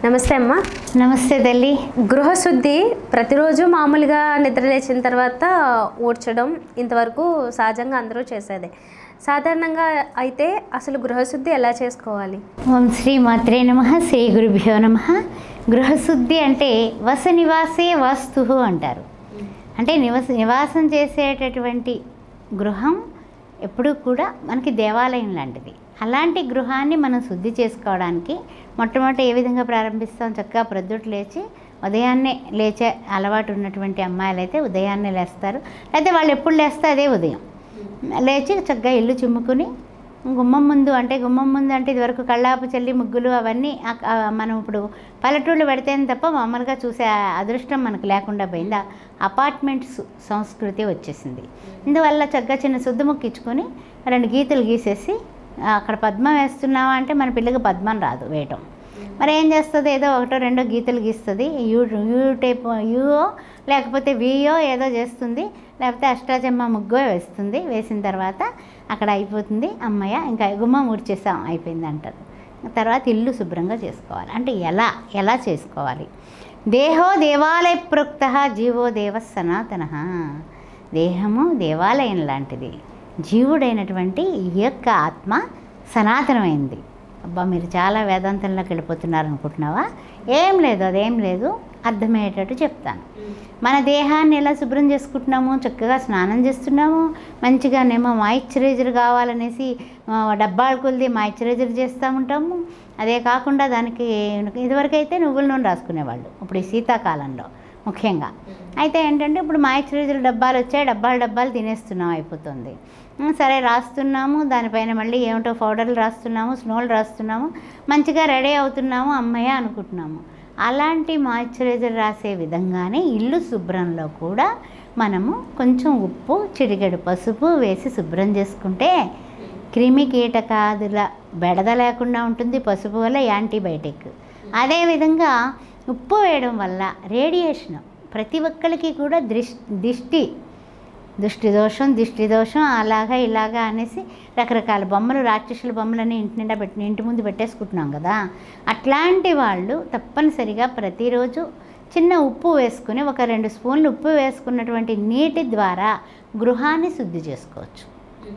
నమస్తే అమ్మ నమస్తే తల్లి గృహశుద్ధి ప్రతిరోజు మామూలుగా నిద్ర లేచిన తర్వాత ఊడ్చడం ఇంతవరకు సహజంగా అందరూ చేసేదే సాధారణంగా అయితే అసలు గృహశుద్ధి ఎలా చేసుకోవాలి ఓం శ్రీ మాత్రే నమ శ్రీ గురుభ్యో నమ గృహశుద్ధి అంటే వస నివాసే వాస్తు అంటారు అంటే నివస నివాసం చేసేటటువంటి గృహం ఎప్పుడూ కూడా మనకి దేవాలయం లాంటిది అలాంటి గృహాన్ని మనం శుద్ధి చేసుకోవడానికి మొట్టమొదటి ఏ విధంగా ప్రారంభిస్తాం చక్కగా ప్రొద్దుట లేచి ఉదయాన్నే లేచే అలవాటు ఉన్నటువంటి అమ్మాయిలు అయితే ఉదయాన్నే లేస్తారు అయితే వాళ్ళు ఎప్పుడు లేస్తే అదే ఉదయం లేచి చక్కగా ఇల్లు చిమ్ముకుని గుమ్మం ముందు అంటే గుమ్మం ముందు అంటే ఇదివరకు కళ్ళాపు చల్లి ముగ్గులు అవన్నీ ఆ- ఆ మనం ఇప్పుడు పల్లెటూళ్ళు పెడితేనే తప్ప మామూలుగా చూసే అదృష్టం మనకు లేకుండా పోయింది ఆ అపార్ట్మెంట్స్ సంస్కృతి వచ్చేసింది ఇందువల్ల చక్కగా చిన్న శుద్ధ ముక్కు ఇచ్చుకొని రెండు గీతలు గీసేసి ఆ, అక్కడ పద్మం వేస్తున్నావా అంటే మన పిల్లకి పద్మం రాదు వేయటం మరి ఏం చేస్తుంది ఏదో ఒకటో రెండో గీతలు గీస్తుంది యూ యూ టైప్ యూఓ లేకపోతే వియో ఏదో చేస్తుంది లేకపోతే అష్టాచమ్మ ముగ్గో వేస్తుంది వేసిన తర్వాత అక్కడ అయిపోతుంది అమ్మయ్య ఇంకా గుమ్మం ఊడ్చేసాం అయిపోయింది అంటారు తర్వాత ఇల్లు శుభ్రంగా చేసుకోవాలి అంటే ఎలా ఎలా చేసుకోవాలి దేహో దేవాలయ ప్రోక్త జీవో దేవ సనాతన దేహము దేవాలయం లాంటిది జీవుడైనటువంటి ఈ యొక్క ఆత్మ సనాతనమైంది అబ్బా మీరు చాలా వేదాంతంలోకి వెళ్ళిపోతున్నారు అనుకుంటున్నావా ఏం లేదు అదేం లేదు అర్థమయ్యేటట్టు చెప్తాను మన దేహాన్ని ఎలా శుభ్రం చేసుకుంటున్నాము చక్కగా స్నానం చేస్తున్నాము మంచిగానేమో మాయిశ్చరైజర్ కావాలనేసి ఆ, డబ్బాలు కొలిది మాయిశ్చరైజర్ చేస్తూ ఉంటాము అదే కాకుండా దానికి ఇదివరకైతే నువ్వుల నూనె రాసుకునేవాళ్ళు ఇప్పుడు ఈ శీతాకాలంలో ముఖ్యంగా అయితే ఏంటంటే ఇప్పుడు మాయిశ్చరైజర్ డబ్బాలు వచ్చాయి డబ్బాలు డబ్బాలు తినేస్తున్నాం అయిపోతుంది ఉమ్, సరే రాస్తున్నాము దానిపైన మళ్ళీ ఏమిటో పౌడర్లు రాస్తున్నాము స్నోలు రాస్తున్నాము మంచిగా రెడీ అవుతున్నాము అమ్మయ్య అనుకుంటున్నాము అలాంటి మాయిశ్చరైజర్ రాసే విధంగానే ఇల్లు శుభ్రంలో కూడా మనము కొంచెం ఉప్పు చిటికెడు పసుపు వేసి శుభ్రం చేసుకుంటే క్రిమి కీటకాదుల బెడద లేకుండా ఉంటుంది పసుపు వల్ల యాంటీబయాటిక్ అదేవిధంగా ఉప్పు వేయడం వల్ల రేడియేషన్ ప్రతి ఒక్కరికి కూడా దృష్టి దిష్టి దృష్టి దోషం దిష్టి దోషం అలాగా ఇలాగా అనేసి రకరకాల బొమ్మలు రాక్షసుల బొమ్మలని ఇంటి నిండా పెట్టి ఇంటి ముందు పెట్టేసుకుంటున్నాం కదా అట్లాంటి వాళ్ళు తప్పనిసరిగా ప్రతిరోజు చిన్న ఉప్పు వేసుకుని ఒక రెండు స్పూన్లు ఉప్పు వేసుకున్నటువంటి నీటి ద్వారా గృహాన్ని శుద్ధి చేసుకోవచ్చు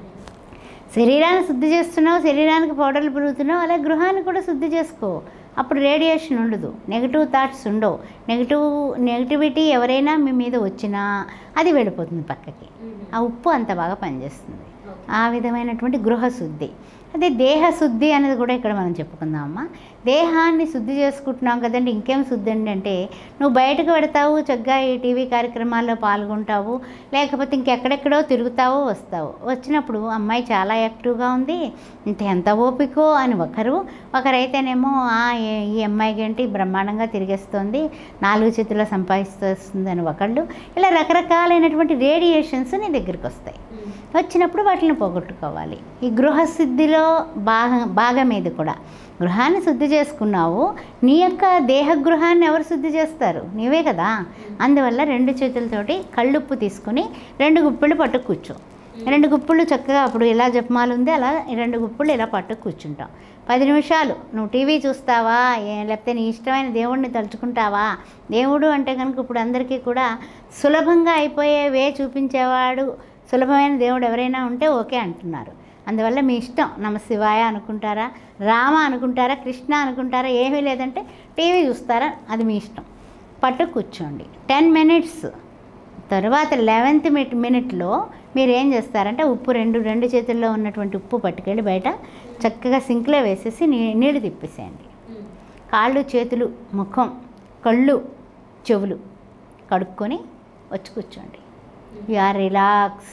శరీరాన్ని శుద్ధి చేస్తున్నావు శరీరానికి పౌడర్లు పెరుగుతున్నావు అలా గృహాన్ని కూడా శుద్ధి చేసుకో అప్పుడు రేడియేషన్ ఉండదు నెగిటివ్ థాట్స్ ఉండవు నెగిటివ్ నెగిటివిటీ ఎవరైనా మీ మీద వచ్చినా అది వెళ్ళిపోతుంది పక్కకి ఆ ఉప్పు అంత బాగా పనిచేస్తుంది ఆ విధమైనటువంటి గృహశుద్ధి అదే దేహశుద్ధి అనేది కూడా ఇక్కడ మనం చెప్పుకుందాం అమ్మా దేహాన్ని శుద్ధి చేసుకుంటున్నాం కదండి ఇంకేం శుద్ధి అండి అంటే నువ్వు బయటకు పెడతావు చక్కగా ఈ టీవీ కార్యక్రమాల్లో పాల్గొంటావు లేకపోతే ఇంకెక్కడెక్కడో తిరుగుతావు వస్తావు వచ్చినప్పుడు అమ్మాయి చాలా యాక్టివ్గా ఉంది ఇంత ఎంత ఓపికో అని ఒకరు ఒకరైతేనేమో "ఆ, ఏ- ఈ అమ్మాయికి ఏంటి బ్రహ్మాండంగా తిరిగేస్తుంది నాలుగు చేతుల్లో సంపాదిస్తుంది అని ఒకళ్ళు ఇలా రకరకాలైనటువంటి రేడియేషన్స్ నీ దగ్గరికి వస్తాయి వచ్చినప్పుడు వాటిని పోగొట్టుకోవాలి ఈ గృహశుద్ధిలో భాగం భాగం ఇది కూడా గృహాన్ని శుద్ధి చేసుకున్నావు నీ యొక్క దేహ గృహాన్ని ఎవరు శుద్ధి చేస్తారు నీవే కదా అందువల్ల రెండు చేతులతోటి కళ్ళుప్పు తీసుకుని రెండు గుప్పిళ్ళు పట్టు కూర్చో రెండు గుప్పులు చక్కగా అప్పుడు ఇలా జపమాలు ఉంది అలా ఈ రెండు గుప్పులు ఇలా పట్టు కూర్చుంటాం పది నిమిషాలు నువ్వు టీవీ చూస్తావా ఏ- లేకపోతే నీ ఇష్టమైన దేవుడిని తలుచుకుంటావా దేవుడు అంటే కనుక ఇప్పుడు అందరికీ కూడా సులభంగా అయిపోయే వే చూపించేవాడు సులభమైన దేవుడు ఎవరైనా ఉంటే ఓకే అంటున్నారు అందువల్ల మీ ఇష్టం నమ శివాయ అనుకుంటారా రామ అనుకుంటారా కృష్ణ అనుకుంటారా ఏమీ లేదంటే టీవీ చూస్తారా అది మీ ఇష్టం పట్టు కూర్చోండి టెన్ మినిట్స్ తర్వాత లెవెన్త్ మినిట్ మినిట్లో మీరు ఏం చేస్తారంటే ఉప్పు రెండు రెండు చేతుల్లో ఉన్నటువంటి ఉప్పు పట్టుకెళ్ళి బయట చక్కగా సింక్లో వేసేసి నీ నీళ్ళు తిప్పేసేయండి కాళ్ళు చేతులు ముఖం కళ్ళు చెవులు కడుక్కొని వచ్చి కూర్చోండి యు ఆర్ రిలాక్స్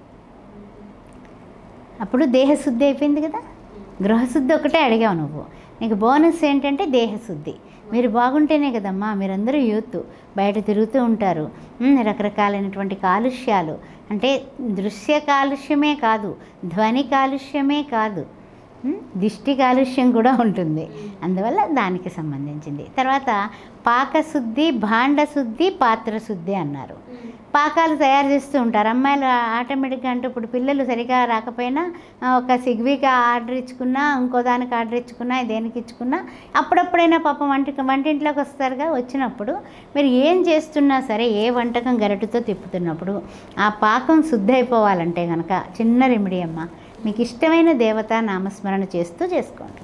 అప్పుడు దేహశుద్ధి అయిపోయింది కదా గృహశుద్ధి ఒకటే అడిగావు నువ్వు నీకు బోనస్ ఏంటంటే దేహశుద్ధి మీరు బాగుంటేనే కదమ్మా మీరందరూ యూత్ బయట తిరుగుతూ ఉంటారు ఉమ్, రకరకాలైనటువంటి కాలుష్యాలు అంటే దృశ్య కాలుష్యమే కాదు ధ్వని కాలుష్యమే కాదు ఉం? దిష్టి కాలుష్యం కూడా ఉంటుంది అందువల్ల దానికి సంబంధించింది తర్వాత పాకశుద్ధి భాండ శుద్ధి పాత్ర శుద్ధి అన్నారు పాకాలు తయారు చేస్తూ ఉంటారు అమ్మాయిలు ఆటోమేటిక్గా అంటే ఇప్పుడు పిల్లలు సరిగా రాకపోయినా ఆ, ఒక సిగ్వికి ఆర్డర్ ఇచ్చుకున్నా ఇంకో దానికి ఆర్డర్ ఇచ్చుకున్నా దేనికి ఇచ్చుకున్నా అప్పుడప్పుడైనా పాపం వంట వంటింట్లోకి వస్తారుగా వచ్చినప్పుడు మీరు ఏం చేస్తున్నా సరే ఏ వంటకం గరిటెతో తిప్పుతున్నప్పుడు ఆ పాకం శుద్ధి అయిపోవాలంటే కనుక చిన్న రెమెడీ అమ్మ మీకు ఇష్టమైన దేవత నామస్మరణ చేస్తూ చేసుకోండి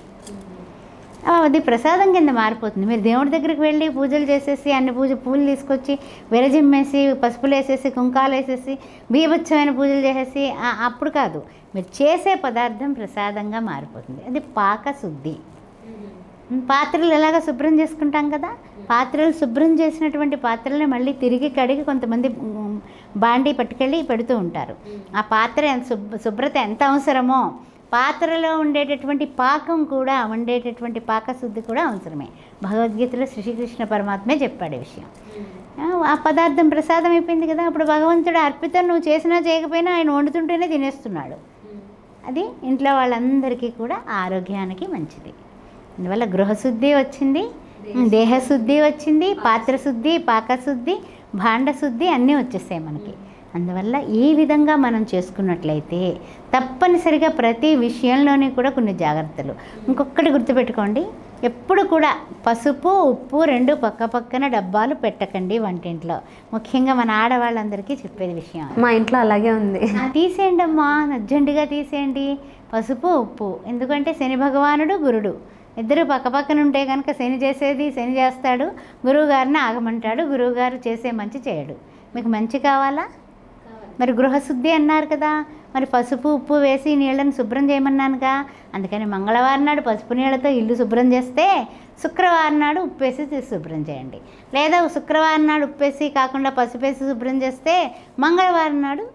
ఆ, అది ప్రసాదం కింద మారిపోతుంది మీరు దేవుడి దగ్గరికి వెళ్ళి పూజలు చేసేసి అన్ని పూజ పూలు తీసుకొచ్చి విరజిమ్మేసి పసుపులు వేసేసి కుంకాలు వేసేసి బీభత్సమైన పూజలు చేసేసి ఆ, అప్పుడు కాదు మీరు చేసే పదార్థం ప్రసాదంగా మారిపోతుంది అది పాక శుద్ధి పాత్రలు ఎలాగ శుభ్రం చేసుకుంటాం కదా పాత్రలు శుభ్రం చేసినటువంటి పాత్రల్ని మళ్ళీ తిరిగి కడిగి కొంతమంది ఉమ్, బాండీ పట్టుకెళ్ళి పెడుతూ ఉంటారు ఆ పాత్ర ఎంత శుభ్ర శుభ్రత ఎంత అవసరమో పాత్రలో ఉండేటటువంటి పాకం కూడా ఉండేటటువంటి పాకశుద్ధి కూడా అవసరమే భగవద్గీతలో శ్రీకృష్ణ పరమాత్మే చెప్పాడు ఈ విషయం ఆ, ఆ పదార్థం ప్రసాదం అయిపోయింది కదా అప్పుడు భగవంతుడు అర్పితం నువ్వు చేసినా చేయకపోయినా ఆయన వండుతుంటేనే తినేస్తున్నాడు అది ఇంట్లో వాళ్ళందరికీ కూడా ఆరోగ్యానికి మంచిది అందువల్ల గృహశుద్ధి వచ్చింది దేహశుద్ధి వచ్చింది పాత్రశుద్ధి పాకశుద్ధి భాండశుద్ధి అన్నీ వచ్చేసాయి మనకి అందువల్ల ఈ విధంగా మనం చేసుకున్నట్లయితే తప్పనిసరిగా ప్రతి విషయంలోని కూడా కొన్ని జాగ్రత్తలు ఇంకొకటి గుర్తుపెట్టుకోండి ఎప్పుడు కూడా పసుపు ఉప్పు రెండు పక్క పక్కన డబ్బాలు పెట్టకండి వంటింట్లో ముఖ్యంగా మన ఆడవాళ్ళందరికీ చెప్పేది విషయం మా ఇంట్లో అలాగే ఉంది ఆ, తీసేయండి అమ్మా అర్జెంటుగా తీసేయండి పసుపు ఉప్పు ఎందుకంటే శని భగవానుడు గురుడు ఇద్దరు పక్కపక్కన ఉంటే కనుక శని చేసేది శని చేస్తాడు గురువు గారిని ఆగమంటాడు గురువు గారు చేసే మంచి చేయడు మీకు మంచి కావాలా మరి గృహశుద్ధి అన్నారు కదా మరి పసుపు ఉప్పు వేసి నీళ్ళని శుభ్రం చేయమన్నానుగా అందుకని మంగళవారం నాడు పసుపు నీళ్ళతో ఇల్లు శుభ్రం చేస్తే శుక్రవారం నాడు ఉప్పు వేసి తీసి శుభ్రం చేయండి లేదా శుక్రవారం నాడు ఉప్పు వేసి కాకుండా పసుపు వేసి శుభ్రం చేస్తే మంగళవారం నాడు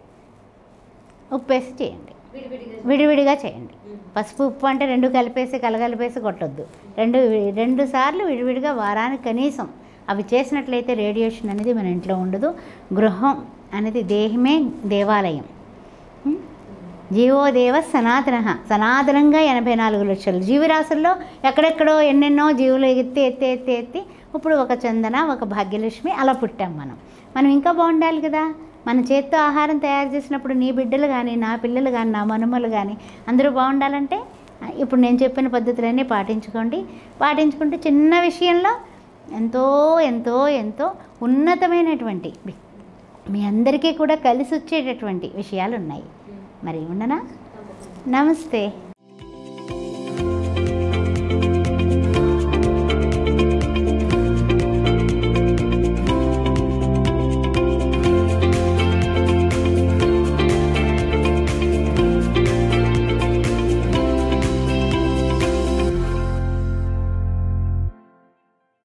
ఉప్పేసి చేయండి విడివిడిగా చేయండి పసుపు ఉప్పు అంటే రెండు కలిపేసి కలగలిపేసి కొట్టొద్దు రెండు వి- రెండు సార్లు విడివిడిగా వారానికి కనీసం అవి చేసినట్లయితే రేడియేషన్ అనేది మన ఇంట్లో ఉండదు గృహం అనేది దేహమే దేవాలయం ఉం? జీవోదేవ సనాతన సనాతనంగా ఎనభై నాలుగు లక్షలు జీవరాశుల్లో ఎక్కడెక్కడో ఎన్నెన్నో జీవులు ఎత్తి ఎత్తి ఎత్తి ఎత్తి ఇప్పుడు ఒక చందన ఒక భాగ్యలక్ష్మి అలా పుట్టాం మనం మనం ఇంకా బాగుండాలి కదా మన చేత్తో ఆహారం తయారు చేసినప్పుడు నీ బిడ్డలు కానీ నా పిల్లలు కానీ నా మనుమలు కానీ అందరూ బాగుండాలంటే ఆ, ఇప్పుడు నేను చెప్పిన పద్ధతులన్నీ పాటించుకోండి పాటించుకుంటే చిన్న విషయంలో ఎంతో ఎంతో ఎంతో ఉన్నతమైనటువంటి మీ అందరికీ కూడా కలిసి వచ్చేటటువంటి విషయాలు ఉన్నాయి మరి ఉండనా నమస్తే